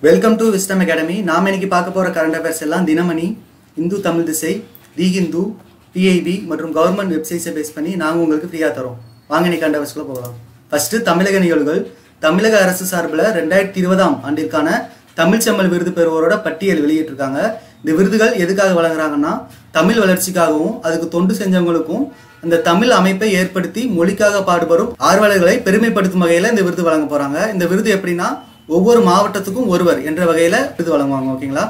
welcome to wisdom academy நாம இன்னைக்கு பார்க்க போற கரண்ட் அஃபேர்ஸ் எல்லாம் தினமணி இந்து தமிழ் திசை தி ஹிந்து டிஐபி மற்றும் கவர்மெண்ட் வெப்சைட்ஸை பேஸ் பண்ணி நாங்கள் உங்களுக்கு ஃப்ரீயாக தரோம் வாங்க இன்னைக்கு கரண்ட் அஃபேர்ஸ்க்குள்ள போகலாம் ஃபர்ஸ்ட் தமிழக நிகழ்வுகள் தமிழக அரசு சார்பில் ரெண்டாயிரத்தி இருபதாம் ஆண்டிற்கான தமிழ் செம்மல் விருது பெறுவோரோட பட்டியல் வெளியிட்டிருக்காங்க இந்த விருதுகள் எதுக்காக வழங்குறாங்கன்னா தமிழ் வளர்ச்சிக்காகவும் அதுக்கு தொண்டு செஞ்சவங்களுக்கும் அந்த தமிழ் அமைப்பை ஏற்படுத்தி மொழிக்காக பாடுபடும் ஆர்வலர்களை பெருமைப்படுத்தும் வகையில் இந்த விருது வழங்க போறாங்க இந்த விருது எப்படின்னா ஒவ்வொரு மாவட்டத்துக்கும் ஒருவர் என்ற வகையில் விருது வழங்குவாங்க ஓகேங்களா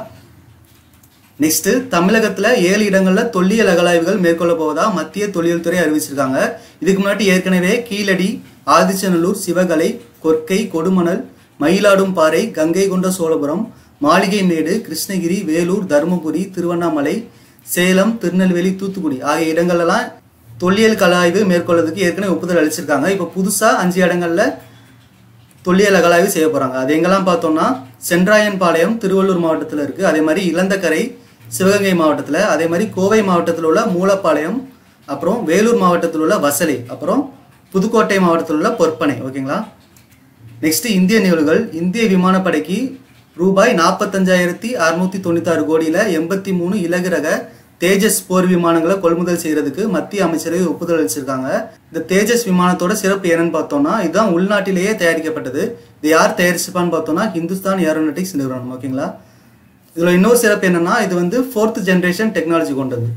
நெக்ஸ்ட் தமிழகத்துல ஏழு இடங்கள்ல தொல்லியல் அகலாய்வுகள் மேற்கொள்ள போவதா மத்திய தொல்லியல் துறை அறிவிச்சிருக்காங்க இதுக்கு முன்னாடி ஏற்கனவே கீழடி ஆதிச்சநல்லூர் சிவகலை கொற்கை கொடுமணல் மயிலாடும் பாறை கங்கை கொண்ட சோழபுரம் மாளிகை மேடு கிருஷ்ணகிரி வேலூர் தருமபுரி திருவண்ணாமலை சேலம் திருநெல்வேலி தூத்துக்குடி ஆகிய இடங்கள்லாம் தொல்லியல் கலாய்வு மேற்கொள்வதற்கு ஏற்கனவே ஒப்புதல் அளிச்சிருக்காங்க இப்போ புதுசா அஞ்சு இடங்கள்ல தொல்லியல் அகலாய்வு செய்ய போறாங்க அது எங்கெல்லாம் பார்த்தோம்னா சென்றாயன்பாளையம் திருவள்ளூர் மாவட்டத்தில் இருக்கு அதே மாதிரி இளந்தக்கரை சிவகங்கை மாவட்டத்தில் அதே மாதிரி கோவை மாவட்டத்தில் உள்ள மூலப்பாளையம் அப்புறம் வேலூர் மாவட்டத்தில் உள்ள வசலை அப்புறம் புதுக்கோட்டை மாவட்டத்தில் உள்ள பொற்பனை ஓகேங்களா நெக்ஸ்ட் இந்திய நிகழ்வுகள் இந்திய விமானப்படைக்கு ரூபாய் நாற்பத்தஞ்சாயிரத்தி அறுநூத்தி தொண்ணூத்தாறு கோடியில எண்பத்தி மூணு இலகு ரக தேஜஸ் போர் விமானங்களை கொள்முதல் செய்யறதுக்கு மத்திய அமைச்சரவை ஒப்புதல் அளிச்சிருக்காங்க இந்த தேஜஸ் விமானத்தோட சிறப்பு என்னன்னு பார்த்தோம்னா இதுதான் உள்நாட்டிலேயே தயாரிக்கப்பட்டது இது யார் தயாரிச்சுப்பான்னு பார்த்தோம்னா ஹிந்துஸ்தான் ஏரோநாட்டிக்ஸ் நிறுவனம் ஓகேங்களா இதுல இன்னொரு சிறப்பு என்னன்னா இது வந்து ஃபோர்த் ஜெனரேஷன் டெக்னாலஜி கொண்டது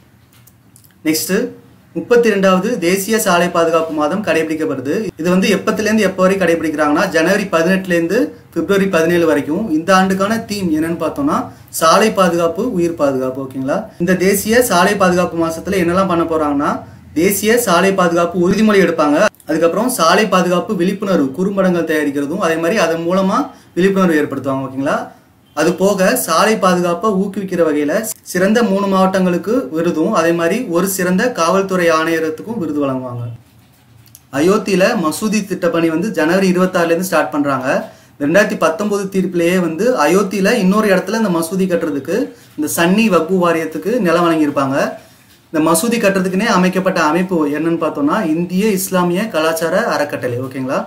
நெக்ஸ்ட் முப்பத்தி ரெண்டாவது தேசிய சாலை பாதுகாப்பு மாதம் கடைபிடிக்கப்படுது இது வந்து எப்பத்திலேருந்து எப்போ வரை கடைபிடிக்கிறாங்கன்னா ஜனவரி பதினெட்டுலேருந்து பிப்ரவரி பதினேழு வரைக்கும் இந்த ஆண்டுக்கான தீம் என்னன்னு பார்த்தோம்னா சாலை பாதுகாப்பு உயிர் பாதுகாப்பு ஓகேங்களா இந்த தேசிய சாலை பாதுகாப்பு மாசத்துல என்னெல்லாம் பண்ண போறாங்கன்னா தேசிய சாலை பாதுகாப்பு உறுதிமொழி எடுப்பாங்க அதுக்கப்புறம் சாலை பாதுகாப்பு விழிப்புணர்வு குறும்படங்கள் தயாரிக்கிறதும் அதே மாதிரி அதன் மூலமா விழிப்புணர்வு ஏற்படுத்துவாங்க ஓகேங்களா அது போக சாலை பாதுகாப்பை ஊக்குவிக்கிற வகையில சிறந்த மூணு மாவட்டங்களுக்கு விருதும் அதே மாதிரி ஒரு சிறந்த காவல்துறை ஆணையரத்துக்கும் விருது வழங்குவாங்க அயோத்தியில மசூதி திட்டப்பணி வந்து ஜனவரி இருபத்தாறுல இருந்து ஸ்டார்ட் பண்றாங்க ரெண்டாயிரத்தி பத்தொன்பது தீர்ப்பிலேயே வந்து அயோத்தியில இன்னொரு இடத்துல இந்த மசூதி கட்டுறதுக்கு இந்த சன்னி வக்கு வாரியத்துக்கு நிலம் வழங்கியிருப்பாங்க இந்த மசூதி கட்டுறதுக்குனே அமைக்கப்பட்ட அமைப்பு என்னன்னு பார்த்தோம்னா இந்திய இஸ்லாமிய கலாச்சார அறக்கட்டளை ஓகேங்களா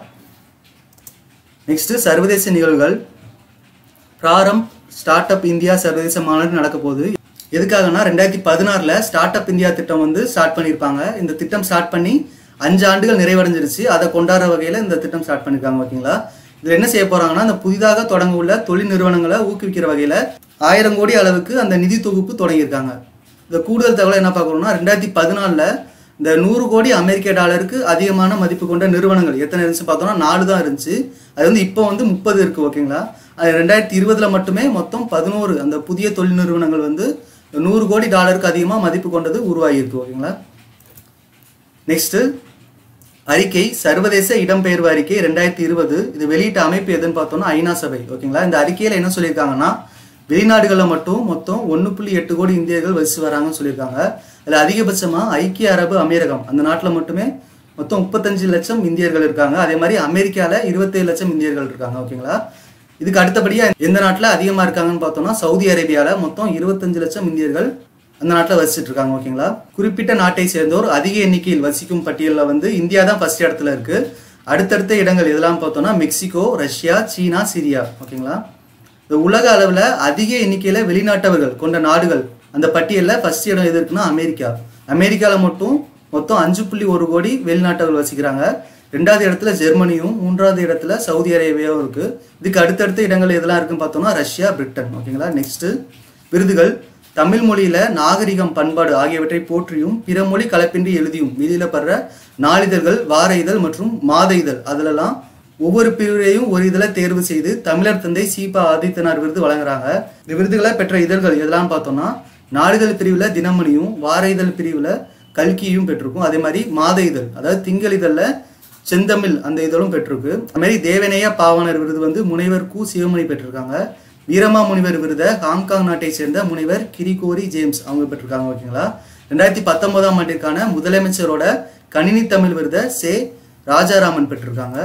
நெக்ஸ்ட் சர்வதேச நிகழ்வுகள் பிராரம் ஸ்டார்ட் அப் இந்தியா சர்வதேச மாநாடு நடக்க போகுது எதுக்காகனா ரெண்டாயிரத்தி பதினாறுல ஸ்டார்ட் அப் இந்தியா திட்டம் வந்து ஸ்டார்ட் பண்ணியிருப்பாங்க இந்த திட்டம் ஸ்டார்ட் பண்ணி அஞ்சு ஆண்டுகள் நிறைவடைஞ்சிருச்சு அதை கொண்டாடுற வகையில் இந்த திட்டம் ஸ்டார்ட் பண்ணியிருக்காங்க ஓகேங்களா இதில் என்ன செய்ய போறாங்கன்னா அந்த புதிதாக தொடங்க உள்ள தொழில் நிறுவனங்களை ஊக்குவிக்கிற வகையில் ஆயிரம் கோடி அளவுக்கு அந்த நிதி தொகுப்பு தொடங்கியிருக்காங்க இந்த கூடுதல் தகவலை என்ன பார்க்கணும்னா ரெண்டாயிரத்தி பதினாலில் இந்த நூறு கோடி அமெரிக்க டாலருக்கு அதிகமான மதிப்பு கொண்ட நிறுவனங்கள் எத்தனை இருந்துச்சு பார்த்தோம்னா நாலு தான் இருந்துச்சு அது வந்து இப்போ வந்து முப்பது இருக்கு ஓகேங்களா அது ரெண்டாயிரத்தி இருபதுல மட்டுமே மொத்தம் பதினோரு அந்த புதிய தொழில் நிறுவனங்கள் வந்து நூறு கோடி டாலருக்கு அதிகமாக மதிப்பு கொண்டது உருவாகியிருக்கு ஓகேங்களா நெக்ஸ்ட் அறிக்கை சர்வதேச இடம்பெயர்வு அறிக்கை ரெண்டாயிரத்தி இருபது இது வெளியிட்ட அமைப்பு எதுன்னு பார்த்தோம்னா ஐநா சபை ஓகேங்களா இந்த அறிக்கையில் என்ன சொல்லியிருக்காங்கன்னா வெளிநாடுகளில் மட்டும் மொத்தம் ஒன்று புள்ளி எட்டு கோடி இந்தியர்கள் வசித்து வராங்கன்னு சொல்லியிருக்காங்க அதில் அதிகபட்சமாக ஐக்கிய அரபு அமீரகம் அந்த நாட்டில் மட்டுமே மொத்தம் முப்பத்தஞ்சு லட்சம் இந்தியர்கள் இருக்காங்க அதே மாதிரி அமெரிக்காவில் இருபத்தேழு லட்சம் இந்தியர்கள் இருக்காங்க ஓகேங்களா இதுக்கு அடுத்தபடியா எந்த நாட்டில் அதிகமாக இருக்காங்கன்னு பார்த்தோம்னா சவுதி அரேபியாவில் மொத்தம் இருபத்தஞ்சு லட்சம் இந்தியர்கள் அந்த நாட்டில் வசிச்சுட்டு இருக்காங்க ஓகேங்களா குறிப்பிட்ட நாட்டை சேர்ந்தோர் அதிக எண்ணிக்கையில் வசிக்கும் பட்டியலில் வந்து இந்தியா தான் ஃபர்ஸ்ட் இடத்துல இருக்கு அடுத்தடுத்த இடங்கள் எதெல்லாம் பார்த்தோம்னா மெக்சிகோ ரஷ்யா சீனா சிரியா ஓகேங்களா இந்த உலக அளவில் அதிக எண்ணிக்கையில் வெளிநாட்டவர்கள் கொண்ட நாடுகள் அந்த பட்டியலில் ஃபர்ஸ்ட் இடம் எது இருக்குன்னா அமெரிக்கா அமெரிக்காவில் மட்டும் மொத்தம் அஞ்சு புள்ளி ஒரு கோடி வெளிநாட்டவர்கள் வசிக்கிறாங்க ரெண்டாவது இடத்துல ஜெர்மனியும் மூன்றாவது இடத்துல சவுதி அரேபியாவும் இருக்கு இதுக்கு அடுத்தடுத்த இடங்கள் எதெல்லாம் இருக்குன்னு பார்த்தோம்னா ரஷ்யா பிரிட்டன் ஓகேங்களா நெக்ஸ்ட் விருதுகள் தமிழ் மொழியில நாகரிகம் பண்பாடு ஆகியவற்றை போற்றியும் பிற மொழி கலப்பின்றி எழுதியும் வெளியிடப்படுற நாளிதழ்கள் வார இதழ் மற்றும் மாத இதழ் அதுலலாம் ஒவ்வொரு பிரிவையும் ஒரு இதழை தேர்வு செய்து தமிழர் தந்தை சீபா ஆதித்தனார் விருது வழங்குறாங்க இந்த விருதுகளை பெற்ற இதழ்கள் எதெல்லாம் பார்த்தோம்னா நாளிதழ் பிரிவுல தினமணியும் வார இதழ் பிரிவுல கல்கியும் பெற்றிருக்கும் அதே மாதிரி மாத இதழ் அதாவது திங்கள் இதழ்ல செந்தமிழ் அந்த இதழும் பெற்றிருக்கு அது மாதிரி தேவநேய பாவனர் விருது வந்து முனைவர் கு சிவமணி பெற்றிருக்காங்க வீரமா முனிவர் விருதை ஹாங்காங் நாட்டை சேர்ந்த முனைவர் கிரிகோரி ஜேம்ஸ் அவங்க பெற்றிருக்காங்க ஓகேங்களா ரெண்டாயிரத்தி பத்தொன்பதாம் ஆண்டிற்கான முதலமைச்சரோட கணினி தமிழ் விருதை சே ராஜாராமன் பெற்றிருக்காங்க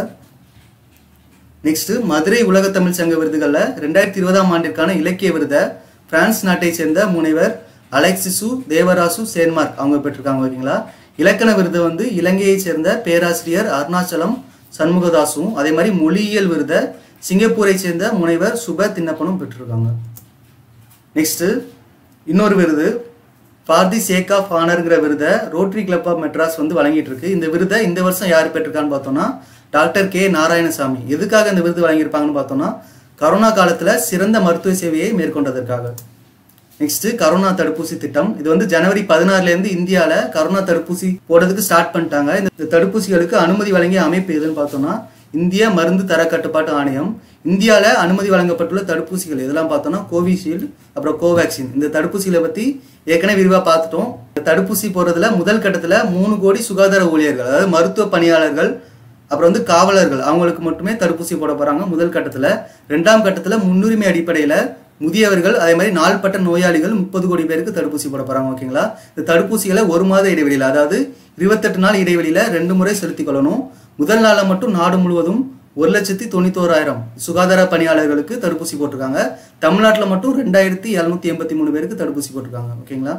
நெக்ஸ்ட் மதுரை உலக தமிழ் சங்க விருதுகளில் ரெண்டாயிரத்தி இருபதாம் ஆண்டிற்கான இலக்கிய விருதை பிரான்ஸ் நாட்டை சேர்ந்த முனைவர் அலெக்சிசு தேவராசு சேன்மார்க் அவங்க பெற்றிருக்காங்க ஓகேங்களா இலக்கண விருது வந்து இலங்கையை சேர்ந்த பேராசிரியர் அருணாச்சலம் சண்முகதாசும் அதே மாதிரி மொழியியல் விருதை சிங்கப்பூரை சேர்ந்த முனைவர் சுப தின்னப்பனும் பெற்றிருக்காங்க நெக்ஸ்ட்டு இன்னொரு விருது ஃபார் தி சேக் ஆஃப் ஆனருங்கிற விருதை ரோட்டரி கிளப் ஆஃப் மெட்ராஸ் வந்து வழங்கிட்டு இருக்கு இந்த விருதை இந்த வருஷம் யார் பெற்றிருக்கான்னு பார்த்தோம்னா டாக்டர் கே நாராயணசாமி எதுக்காக இந்த விருது வழங்கியிருப்பாங்கன்னு பார்த்தோம்னா கரோனா காலத்தில் சிறந்த மருத்துவ சேவையை மேற்கொண்டதற்காக நெக்ஸ்ட் கரோனா தடுப்பூசி திட்டம் இது வந்து ஜனவரி பதினாறுல இருந்து இந்தியால கரோனா தடுப்பூசி போடுறதுக்கு ஸ்டார்ட் பண்ணிட்டாங்க இந்த தடுப்பூசிகளுக்கு அனுமதி வழங்கிய அமைப்பு எதுன்னு பார்த்தோம்னா இந்திய மருந்து தர கட்டுப்பாட்டு ஆணையம் இந்தியால அனுமதி வழங்கப்பட்டுள்ள தடுப்பூசிகள் இதெல்லாம் பார்த்தோம்னா கோவிஷீல்டு அப்புறம் கோவேக்சின் இந்த தடுப்பூசிகளை பத்தி ஏற்கனவே விரிவா பார்த்துட்டோம் இந்த தடுப்பூசி போடுறதுல முதல் கட்டத்துல மூணு கோடி சுகாதார ஊழியர்கள் அதாவது மருத்துவ பணியாளர்கள் அப்புறம் வந்து காவலர்கள் அவங்களுக்கு மட்டுமே தடுப்பூசி போட போறாங்க முதல் கட்டத்துல ரெண்டாம் கட்டத்துல முன்னுரிமை அடிப்படையில முதியவர்கள் அதே மாதிரி நாள்பட்ட நோயாளிகள் முப்பது கோடி பேருக்கு தடுப்பூசி போட போறாங்க ஓகேங்களா இந்த தடுப்பூசிகளை ஒரு மாத இடைவெளியில் அதாவது இருபத்தெட்டு நாள் இடைவெளியில ரெண்டு முறை செலுத்திக் கொள்ளணும் முதல் நாள்ல மட்டும் நாடு முழுவதும் ஒரு லட்சத்தி தொண்ணூத்தோராயிரம் சுகாதார பணியாளர்களுக்கு தடுப்பூசி போட்டிருக்காங்க தமிழ்நாட்டில் மட்டும் ரெண்டாயிரத்தி எழுநூத்தி எண்பத்தி மூணு பேருக்கு தடுப்பூசி போட்டிருக்காங்க ஓகேங்களா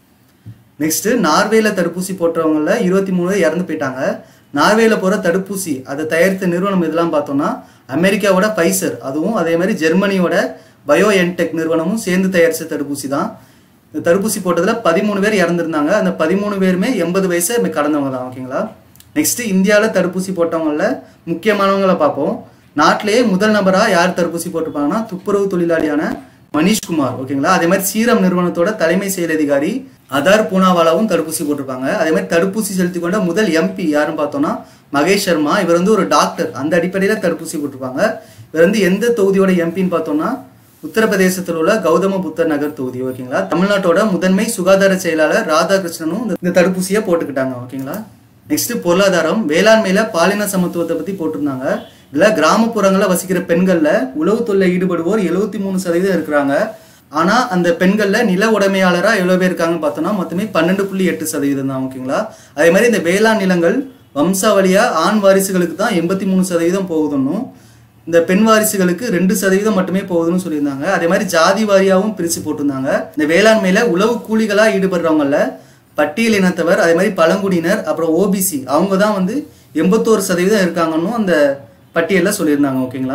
நெக்ஸ்ட் நார்வேல தடுப்பூசி போட்டவங்கள இருபத்தி மூணு பேர் இறந்து போயிட்டாங்க நார்வேல போற தடுப்பூசி அதை தயாரித்த நிறுவனம் இதெல்லாம் பார்த்தோம்னா அமெரிக்காவோட ஃபைசர் அதுவும் அதே மாதிரி ஜெர்மனியோட பயோ என்டெக் நிறுவனமும் சேர்ந்து தயாரிச்ச தடுப்பூசி தான் இந்த தடுப்பூசி போட்டதுல பதிமூணு பேர் இறந்துருந்தாங்க அந்த பதிமூணு பேருமே எண்பது வயசை கடந்தவங்க தான் ஓகேங்களா நெக்ஸ்ட் இந்தியாவில் தடுப்பூசி போட்டவங்கள முக்கியமானவங்களை பார்ப்போம் நாட்டிலேயே முதல் நபரா யார் தடுப்பூசி போட்டிருப்பாங்கன்னா துப்புரவு தொழிலாளியான மணிஷ்குமார் ஓகேங்களா அதே மாதிரி சீரம் நிறுவனத்தோட தலைமை செயல் அதிகாரி அதார் பூனாவாலாவும் தடுப்பூசி போட்டிருப்பாங்க அதே மாதிரி தடுப்பூசி செலுத்தி கொண்ட முதல் எம்பி யாருன்னு பார்த்தோம்னா மகேஷ் சர்மா இவர் வந்து ஒரு டாக்டர் அந்த அடிப்படையில் தடுப்பூசி போட்டிருப்பாங்க இவர் வந்து எந்த தொகுதியோட எம்பின்னு பார்த்தோம்னா உத்தரப்பிரதேசத்தில் உள்ள கௌதம புத்தர் நகர் தொகுதி ஓகேங்களா தமிழ்நாட்டோட முதன்மை சுகாதார செயலாளர் ராதாகிருஷ்ணனும் இந்த- இந்த தடுப்பூசியை போட்டுக்கிட்டாங்க ஓகேங்களா நெக்ஸ்ட் பொருளாதாரம் வேளாண்மையில பாலின சமத்துவத்தை பத்தி போட்டிருந்தாங்க இதுல கிராமப்புறங்கள்ல வசிக்கிற பெண்கள்ல உழவு தொழில ஈடுபடுவோர் எழுபத்தி மூணு சதவீதம் இருக்கிறாங்க ஆனா அந்த பெண்கள்ல நில உடைமையாளரா எவ்வளவு பேர் இருக்காங்கன்னு பார்த்தோம்னா மொத்தமே பன்னெண்டு புள்ளி எட்டு சதவீதம் தான் ஓகேங்களா அதே மாதிரி இந்த வேளாண் நிலங்கள் வம்சாவளியா ஆண் வாரிசுகளுக்கு தான் எண்பத்தி மூணு சதவீதம் போகுதுன்னும் இந்த பெண் வாரிசுகளுக்கு ரெண்டு சதவீதம் மட்டுமே போகுதுன்னு சொல்லியிருந்தாங்க அதே மாதிரி ஜாதி வாரியாவும் பிரிச்சு போட்டிருந்தாங்க இந்த வேளாண்மையில உழவு கூலிகளா ஈடுபடுறவங்கள பட்டியல் இனத்தவர் அதே மாதிரி பழங்குடியினர் அப்புறம் ஓபிசி அவங்க தான் வந்து எண்பத்தோரு சதவீதம் இருக்காங்கன்னு அந்த பட்டியலில் சொல்லியிருந்தாங்க ஓகேங்களா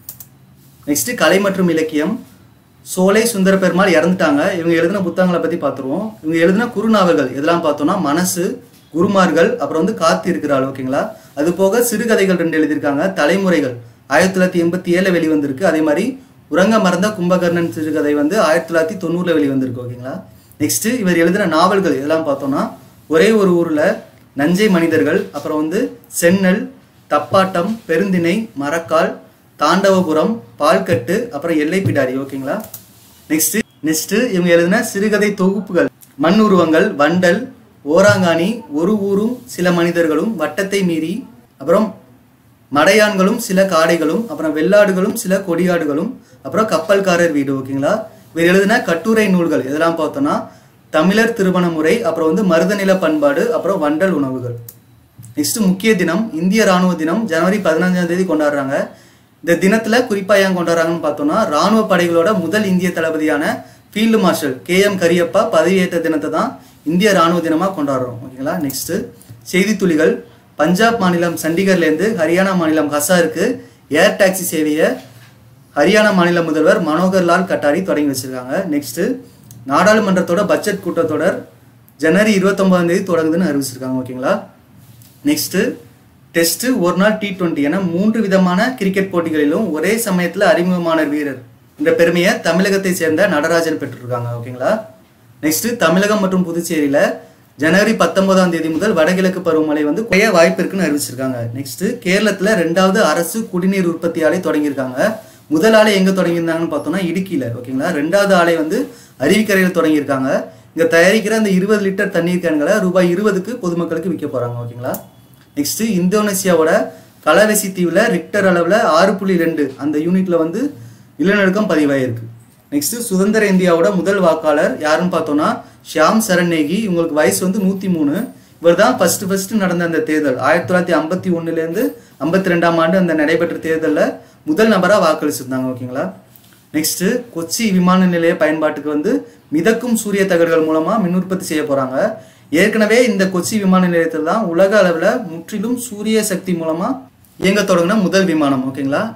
நெக்ஸ்ட் கலை மற்றும் இலக்கியம் சோலை சுந்தர பெருமாள் இறந்துட்டாங்க இவங்க எழுதின புத்தகங்களை பத்தி பார்த்துருவோம் இவங்க எழுதின குறுநாவல்கள் இதெல்லாம் பார்த்தோம்னா மனசு குருமார்கள் அப்புறம் வந்து காத்து இருக்கிறாள் ஓகேங்களா அது போக சிறுகதைகள் ரெண்டு எழுதியிருக்காங்க தலைமுறைகள் ஆயிரத்தி தொள்ளாயிரத்தி எண்பத்தி ஏழுல வெளிவந்திருக்கு அதே மாதிரி உறங்க மறந்த கும்பகர்ணன் சிறுகதை வந்து ஆயிரத்தி தொள்ளாயிரத்தி தொண்ணூறுல வெளிவந்திருக்கு ஓகேங்களா நெக்ஸ்ட் இவர் எழுதின நாவல்கள் இதெல்லாம் பார்த்தோம்னா ஒரே ஒரு ஊர்ல நஞ்சை மனிதர்கள் அப்புறம் வந்து சென்னல் தப்பாட்டம் பெருந்திணை மரக்கால் தாண்டவபுரம் பால்கட்டு அப்புறம் எல்லை பிடாரி ஓகேங்களா நெக்ஸ்ட் நெக்ஸ்ட் இவங்க எழுதின சிறுகதை தொகுப்புகள் மண் உருவங்கள் வண்டல் ஓராங்காணி ஒரு ஊரும் சில மனிதர்களும் வட்டத்தை மீறி அப்புறம் மடையான்களும் சில காடைகளும் அப்புறம் வெள்ளாடுகளும் சில கொடியாடுகளும் அப்புறம் கப்பல்காரர் வீடு ஓகேங்களா இவர் எழுதின கட்டுரை நூல்கள் இதெல்லாம் பார்த்தோம்னா தமிழர் திருமண முறை அப்புறம் வந்து மருதநில பண்பாடு அப்புறம் வண்டல் உணவுகள் நெக்ஸ்ட் முக்கிய தினம் இந்திய ராணுவ தினம் ஜனவரி பதினஞ்சாம் தேதி கொண்டாடுறாங்க இந்த தினத்துல குறிப்பா ஏன் கொண்டாடுறாங்கன்னு பார்த்தோம்னா ராணுவ படைகளோட முதல் இந்திய தளபதியான field marshal K M Cariappa பதவியேற்ற தினத்தை தான் இந்திய ராணுவ தினமா கொண்டாடுறோம் ஓகேங்களா நெக்ஸ்ட் செய்தி துளிகள் பஞ்சாப் மாநிலம் சண்டிகர்ல இருந்து ஹரியானா மாநிலம் ஹசாருக்கு ஏர் டாக்ஸி சேவையை ஹரியானா மாநில முதல்வர் மனோகர் லால் கட்டாரி தொடங்கி வச்சிருக்காங்க நெக்ஸ்ட் நாடாளுமன்றத்தோட பட்ஜெட் கூட்டத்தொடர் ஜனவரி இருபத்தொன்பதாம் தேதி தொடங்குதுன்னு அறிவிச்சிருக்காங்க ஓகேங்களா நெக்ஸ்ட் டெஸ்ட் ஒரு நாள் டி டுவெண்ட்டி என மூன்று விதமான கிரிக்கெட் போட்டிகளிலும் ஒரே சமயத்தில் அறிமுகமான வீரர் என்ற பெருமையை தமிழகத்தை சேர்ந்த நடராஜன் பெற்றிருக்காங்க ஓகேங்களா நெக்ஸ்ட் தமிழகம் மற்றும் புதுச்சேரியில ஜனவரி பத்தொன்பதாம் தேதி முதல் வடகிழக்கு பருவமழை வந்து குறைய வாய்ப்பு இருக்குன்னு அறிவிச்சிருக்காங்க நெக்ஸ்ட் கேரளத்துல ரெண்டாவது அரசு குடிநீர் உற்பத்தி ஆலை தொடங்கியிருக்காங்க முதல் ஆலை எங்க தொடங்கியிருந்தாங்கன்னு பார்த்தோம்னா இடுக்கியில ஓகேங்களா ரெண்டாவது ஆலை வந்து அருவிக்கரையில் தொடங்கியிருக்காங்க இங்க தயாரிக்கிற அந்த இருபது லிட்டர் தண்ணீர் கேன்களை ரூபாய் இருபதுக்கு பொதுமக்களுக்கு விற்க போறாங்க ஓகேங்களா நெக்ஸ்ட் இந்தோனேசியாவோட கலவெசி தீவுல ரிக்டர் அளவுல ஆறு புள்ளி ரெண்டு அந்த யூனிட்ல வந்து நிலநடுக்கம் பதிவாயிருக்கு நெக்ஸ்ட் சுதந்திர இந்தியாவோட முதல் வாக்காளர் யாருன்னு பார்த்தோம்னா ஷியாம் சரண் நேகி இவங்களுக்கு வயசு வந்து நூத்தி மூணு இவர் தான் ஃபர்ஸ்ட் ஃபர்ஸ்ட் நடந்த அந்த தேர்தல் ஆயிரத்தி தொள்ளாயிரத்தி ஐம்பத்தி ஒண்ணுல இருந்து ஐம்பத்தி ரெண்டாம் ஆண்டு அந்த நடைபெற்ற தேர்தலில் முதல் நபரா வாக்களிச்சிருந்தாங்க ஓகேங்களா நெக்ஸ்ட் கொச்சி விமான நிலைய பயன்பாட்டுக்கு வந்து மிதக்கும் சூரிய தகடுகள் மூலமா மின் உற்பத்தி செய்ய போறாங்க ஏற்கனவே இந்த கொச்சி விமான நிலையத்தில் தான் உலக அளவில் முற்றிலும் சூரிய சக்தி மூலமா இயங்க தொடங்கின முதல் விமானம் ஓகேங்களா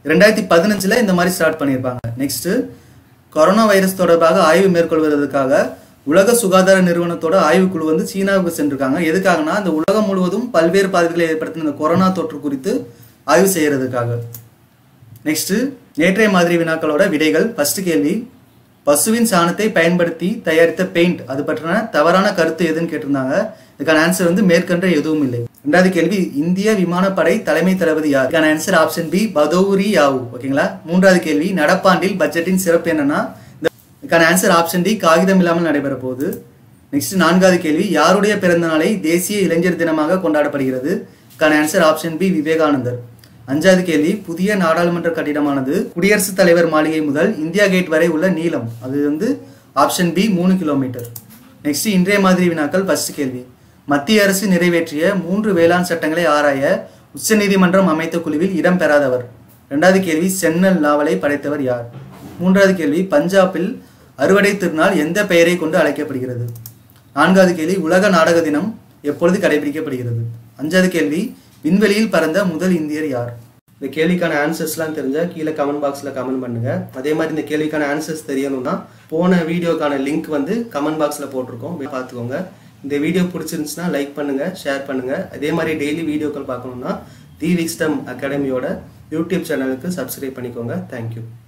ரெண்டாயிரத்தி பதினஞ்சில் இந்த மாதிரி ஸ்டார்ட் பண்ணியிருப்பாங்க நெக்ஸ்ட்டு கொரோனா வைரஸ் தொடர்பாக ஆய்வு மேற்கொள்வதற்காக உலக சுகாதார நிறுவனத்தோட ஆய்வுக்குழு வந்து சீனாவுக்கு சென்றிருக்காங்க எதுக்காகனா இந்த உலகம் முழுவதும் பல்வேறு பாதிப்புகளை ஏற்படுத்தின இந்த கொரோனா தொற்று குறித்து ஆய்வு செய்யறதுக்காக நெக்ஸ்ட் நேற்றைய மாதிரி வினாக்களோட விடைகள் ஃபர்ஸ்ட் கேள்வி பசுவின் சாணத்தை பயன்படுத்தி தயாரித்த பெயிண்ட் அது பற்றின தவறான கருத்து எதுன்னு கேட்டிருந்தாங்க இதுக்கான ஆன்சர் வந்து மேற்கண்ட எதுவும் இல்லை ரெண்டாவது கேள்வி இந்திய விமானப்படை தலைமை தளபதி யார் இதுக்கான ஆன்சர் ஆப்ஷன் பி பதௌரி யாவு ஓகேங்களா மூன்றாவது கேள்வி நடப்பாண்டில் பட்ஜெட்டின் சிறப்பு என்னன்னா இந்த- இதுக்கான ஆன்சர் ஆப்ஷன் டி காகிதம் இல்லாமல் நடைபெற போகுது நெக்ஸ்ட் நான்காவது கேள்வி யாருடைய பிறந்த நாளை தேசிய இளைஞர் தினமாக கொண்டாடப்படுகிறது இதுக்கான ஆன்சர் ஆப்ஷன் பி விவேகானந்தர் அஞ்சாவது கேள்வி புதிய நாடாளுமன்ற கட்டிடமானது குடியரசுத் தலைவர் மாளிகை முதல் இந்தியா கேட் வரை உள்ள நீளம் அது வந்து ஆப்ஷன் பி மூணு கிலோமீட்டர் நெக்ஸ்ட் இன்றைய மாதிரி வினாக்கள் ஃபர்ஸ்ட் கேள்வி மத்திய அரசு நிறைவேற்றிய மூன்று வேளாண் சட்டங்களை ஆராய உச்சநீதிமன்றம் அமைத்த குழுவில் இடம் பெறாதவர் இரண்டாவது கேள்வி சென்னல் நாவலை படைத்தவர் யார் மூன்றாவது கேள்வி பஞ்சாபில் அறுவடை திருநாள் எந்த பெயரை கொண்டு அழைக்கப்படுகிறது நான்காவது கேள்வி உலக நாடக தினம் எப்பொழுது கடைபிடிக்கப்படுகிறது அஞ்சாவது கேள்வி விண்வெளியில் பறந்த முதல் இந்தியர் யார் இந்த கேள்விக்கான ஆன்சர்ஸ்லாம் தெரிஞ்சா கீழே கமெண்ட் பாக்ஸில் கமெண்ட் பண்ணுங்க அதே மாதிரி இந்த கேள்விக்கான ஆன்சர்ஸ் தெரியணும்னா போன வீடியோக்கான லிங்க் வந்து கமெண்ட் பாக்ஸில் போட்டிருக்கோம் போய் பார்த்துக்கோங்க இந்த வீடியோ பிடிச்சிருந்துச்சுன்னா லைக் பண்ணுங்க ஷேர் பண்ணுங்க அதே மாதிரி டெய்லி வீடியோக்கள் பார்க்கணும்னா தி விக்ஸ்டம் அகாடமியோட யூடியூப் சேனலுக்கு சப்ஸ்கிரைப் பண்ணிக்கோங்க தேங்க்யூ